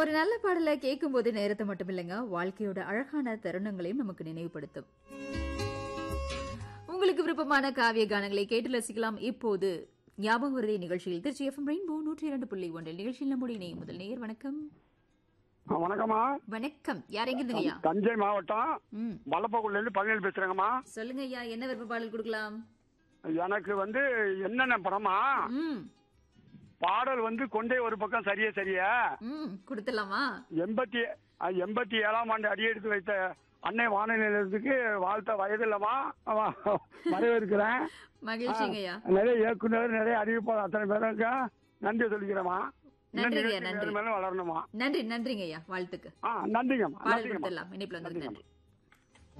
ஒரு நல்ல பாடலை கேட்கும்போது நேரத்தை மட்டும் இல்லைங்க வாழ்க்கையோட அழகான தருணங்களையும் நமக்கு நினைவுபடுத்தும் உங்களுக்கு விருப்பமான காவிய கானங்களை கேட்டு ரசிக்கலாம் இப்போது ஞாபக வருதை நிகழ்ச்சியில் திருச்சி எஃப்எம் ரெயின்போ நூற்றி இரண்டு புள்ளி ஒன்றில் நிகழ்ச்சியில் நம்முடைய இணையும் முதல் நேயர் வணக்கம் ஆ, வணக்கம்மா வணக்கம் யார் எங்கிருந்தீங்க ஐயா தஞ்சை மாவட்டம் ம் வல்லப்பகுடில இருந்து பதினேழு பேசுறேங்கம்மா சொல்லுங்க ஐயா என்ன விருப்ப பாடல் கொடுக்கலாம் எனக்கு வந்து என்னென்ன படமா ம் பாடல் வந்து கொண்டே ஒரு பக்கம் சரியே சரியா ம் கொடுத்துடலாமா எண்பத்தி ஆ, எண்பத்தி ஏழாம் ஆண்டு அடியெடுத்து வைத்த அன்னை வானொலிக்கு வாழ்த்த வயது இல்லமா வரவேற்கிறேன் மகிழ்ச்சிங்க ஐயா நிறைய இயக்குனர் நிறைய அறிவிப்பாளர் அத்தனை பேருக்கு நன்றி சொல்லிக்கிறேம்மா இன்னும் நன்றிங்க, நிகழ்ச்சி நன்றி. மேலும் மேலும் வளரணுமா நன்றி நன்றிங்க ஐயா வாழ்த்துக்கு ஆ நன்றிங்கம்மா பாடல் நன்றிங்கம்மா கொடுத்துடலாம் இணைப்புல வந்ததுக்கு நன்றி